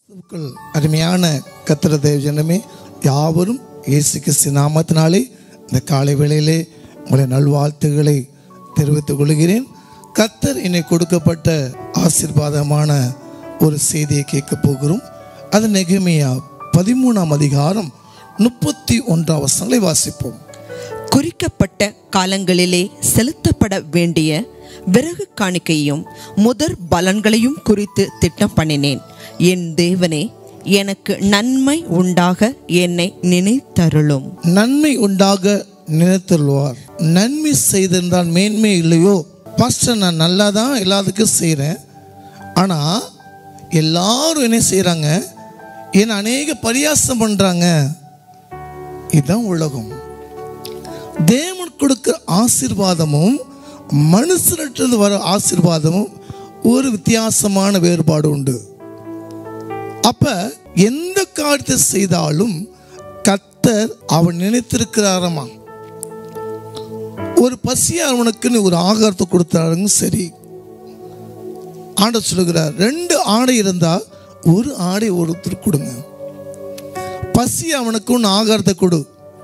கிறிஸ்துவுக்குள் அருமையான கத்திர தேவஜனமே யாவரும் இயேசு கிறிஸ்து நாமத்தினாலே இந்த காலை வேளையிலே உங்களுடைய நல்வாழ்த்துக்களை தெரிவித்துக் கொள்கிறேன் கத்தர் என்னை கொடுக்கப்பட்ட ஆசீர்வாதமான ஒரு செய்தியை கேட்க போகிறோம் அது நெகமியா பதிமூணாம் அதிகாரம் முப்பத்தி ஒன்றாம் வசனங்களை வாசிப்போம் குறிக்கப்பட்ட காலங்களிலே செலுத்தப்பட வேண்டிய விறகு காணிக்கையும் முதற் பலன்களையும் குறித்து திட்டம் பண்ணினேன் என் தேவனே எனக்கு நன்மை உண்டாக என்னை நினைத்தருளும் நன்மை உண்டாக நினைத்துள்ளார் நன்மை செய்திருந்தால் மேன்மை இல்லையோ பாஸ்டர் நான் நல்லா தான் எல்லாத்துக்கும் செய்கிறேன் ஆனால் எல்லாரும் என்ன செய்கிறாங்க என்னை அநேக பரியாசம் பண்ணுறாங்க இதுதான் உலகம் தேவன் கொடுக்கிற ஆசீர்வாதமும் மனுஷனிட்டிருந்து வர ஆசீர்வாதமும் ஒரு வித்தியாசமான வேறுபாடு உண்டு அப்ப எந்த காரியத்தை செய்தாலும் கத்தர் அவன் நினைத்திருக்கிறாரமா ஒரு பசியா அவனுக்குன்னு ஒரு ஆகாரத்தை கொடுத்தாருங்க சரி ஆண்டவர் சொல்லுகிறார் ரெண்டு ஆடை இருந்தா ஒரு ஆடை ஒருத்தர் கொடுங்க பசி அவனுக்கு ஒன்று ஆகாரத்தை கொடு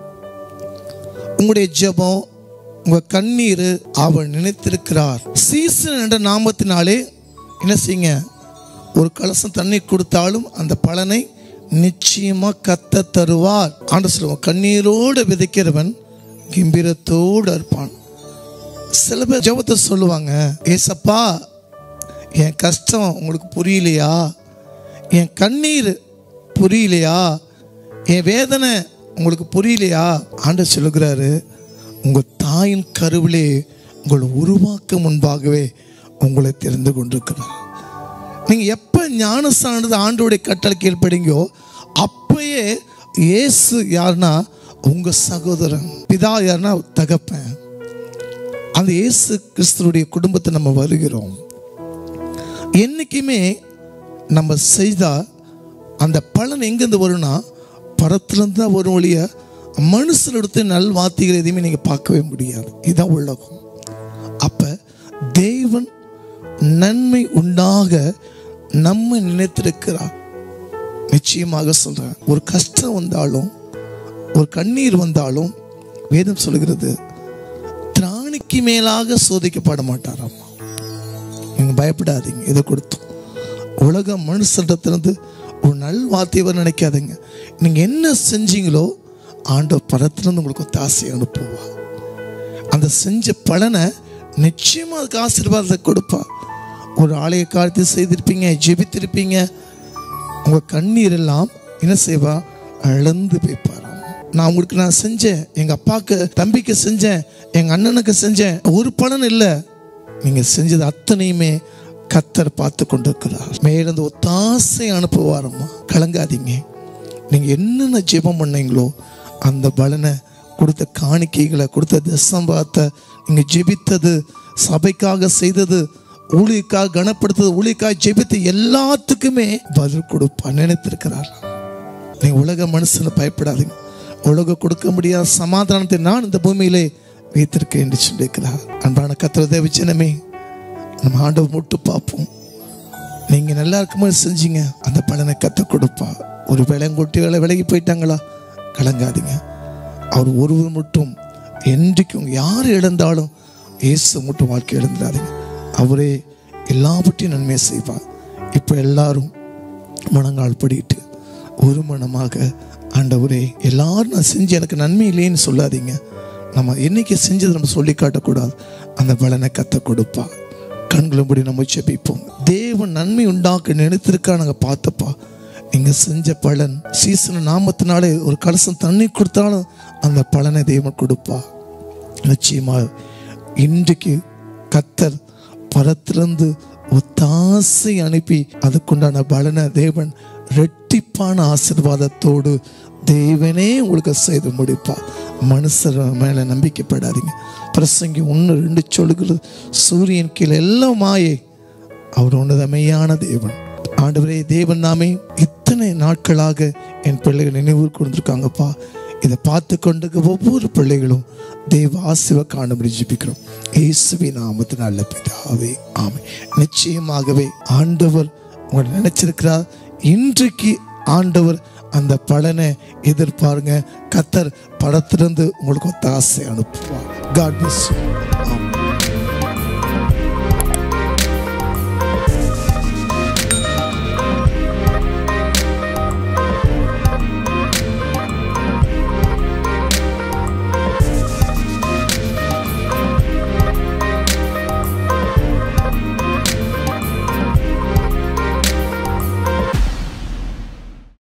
உங்களுடைய ஜெபம் உங்க கண்ணீர் அவன் நினைத்திருக்கிறார் சீசன் என்ற நாமத்தினாலே என்ன செய்யுங்க ஒரு கலசம் தண்ணி கொடுத்தாலும் அந்த பலனை நிச்சயமா கத்த தருவார் ஆண்டு சொல்லுவோம் கண்ணீரோடு விதைக்கிறவன் கிம்பீரத்தோடு இருப்பான் சில பேர் ஜெபத்தை சொல்லுவாங்க ஏசப்பா என் கஷ்டம் உங்களுக்கு புரியலையா என் கண்ணீர் புரியலையா என் வேதனை உங்களுக்கு புரியலையா ஆண்டவர் சொல்லுகிறாரு உங்கள் தாயின் கருவிலே உங்களை உருவாக்க முன்பாகவே உங்களை தெரிந்து கொண்டிருக்கிறார் நீங்கள் எப்போ ஞானஸ்தானது ஆண்டோடைய கட்டளை கீழ்ப்படிங்கோ அப்பயே இயேசு யாருன்னா உங்கள் சகோதரன் பிதா யாருன்னா தகப்பன் அந்த இயேசு கிறிஸ்துடைய குடும்பத்தை நம்ம வருகிறோம் என்றைக்குமே நம்ம செய்தால் அந்த பலன் எங்கேருந்து வரும்னா பரத்துலேருந்து தான் வரும் ஒழிய மனுஷனிடத்து நல் வார்த்தைகள் எதையுமே நீங்கள் பார்க்கவே முடியாது இதுதான் உலகம் அப்போ தேவன் நன்மை உண்டாக நம்ம நினைத்திருக்கிறார் நிச்சயமாக சொல்கிறேன் ஒரு கஷ்டம் வந்தாலும் ஒரு கண்ணீர் வந்தாலும் வேதம் சொல்கிறது திராணிக்கு மேலாக சோதிக்கப்பட மாட்டாராம்மா நீங்கள் பயப்படாதீங்க இதை கொடுத்தோம் உலக மனுஷத்திலிருந்து ஒரு நல் வார்த்தை வர நினைக்காதீங்க நீங்கள் என்ன செஞ்சீங்களோ ஆண்டவர் பரத்திலிருந்து உங்களுக்கு ஒரு தாசை அனுப்புவா அந்த செஞ்ச பலனை நிச்சயமாக அதுக்கு ஆசீர்வாதத்தை கொடுப்பா ஒரு ஆலய காரியத்தை செய்திருப்பீங்க ஜெபித்திருப்பீங்க உங்கள் கண்ணீர் எல்லாம் என்ன செய்வா இழந்து போய்ப்பாராம் நான் உங்களுக்கு நான் செஞ்சேன் எங்கள் அப்பாவுக்கு தம்பிக்கு செஞ்சேன் எங்கள் அண்ணனுக்கு செஞ்சேன் ஒரு பலன் இல்லை நீங்கள் செஞ்சது அத்தனையுமே கத்தர் பார்த்து கொண்டிருக்கிறார் மேலிருந்து ஒத்தாசை அனுப்புவாரம்மா கலங்காதீங்க நீங்கள் என்னென்ன ஜெபம் பண்ணீங்களோ அந்த பலனை கொடுத்த காணிக்கைகளை கொடுத்த தசம்பாத்தை நீங்கள் ஜெபித்தது சபைக்காக செய்தது ஊழியக்காக கனப்படுத்தது ஊழியக்காக ஜெபித்து எல்லாத்துக்குமே பதில் கொடுப்பா நினைத்திருக்கிறார் நீங்க உலக மனுஷனை பயப்படாதீங்க உலக கொடுக்க முடியாத சமாதானத்தை நான் இந்த பூமியிலே வைத்திருக்கேன் என்று சொல்லியிருக்கிறார் அன்பான கத்திர தேவச்சனமே நம்ம ஆண்டவர் முட்டு பார்ப்போம் நீங்க நல்லா இருக்கும்போது செஞ்சீங்க அந்த பலனை கத்த கொடுப்பா ஒரு விலங்கொட்டி வேலை விலகி போயிட்டாங்களா கலங்காதீங்க அவர் ஒருவர் மட்டும் என்றைக்கும் யார் இழந்தாலும் இயேசு மட்டும் வாழ்க்கை இழந்துடாதீங்க அவரே எல்லாவற்றையும் நன்மையை செய்வார் இப்போ எல்லாரும் மனங்கால் படிட்டு ஒரு மனமாக ஆண்டவரே எல்லாரும் நான் செஞ்சு எனக்கு நன்மை இல்லைன்னு சொல்லாதீங்க நம்ம என்னைக்கு செஞ்சதை நம்ம சொல்லி காட்டக்கூடாது அந்த பலனை கத்த கொடுப்பா கண்களும்படி நம்ம செபிப்போம் தேவன் நன்மை உண்டாக்க நினைத்திருக்கா நாங்கள் பார்த்தப்பா நீங்கள் செஞ்ச பலன் சீசன நாமத்தினாலே ஒரு கலசம் தண்ணி கொடுத்தாலும் அந்த பலனை தேவன் கொடுப்பா நிச்சயமாக இன்றைக்கு கத்தர் பரத்திலிருந்து ஒத்தாசை அனுப்பி அதுக்குண்டான பலனை தேவன் ரெட்டிப்பான ஆசிர்வாதத்தோடு தேவனே உங்களுக்கு செய்து முடிப்பா மனுஷர் மேலே நம்பிக்கைப்படாதீங்க பிரசங்கி ஒன்று ரெண்டு சொல்லுகிறது சூரியன் கீழே எல்லாம் மாயை அவர் உன்னதமையான தேவன் ஆண்டவரே தேவன் நாமே இத்தனை நாட்களாக என் பிள்ளைகள் நினைவு கொண்டிருக்காங்கப்பா இதை பார்த்து கொண்டு ஒவ்வொரு பிள்ளைகளும் தெய்வ ஆசிர்வ காணும்படி ஜெபிக்கிறோம் இயேசுவி நாமத்து நல்ல பிதாவே ஆமை நிச்சயமாகவே ஆண்டவர் உங்களை நினைச்சிருக்கிறார் இன்றைக்கு ஆண்டவர் அந்த பலனை எதிர்பாருங்க கத்தர் படத்திலிருந்து உங்களுக்கு ஒத்த ஆசை அனுப்புவார் காட் பிளஸ் யூ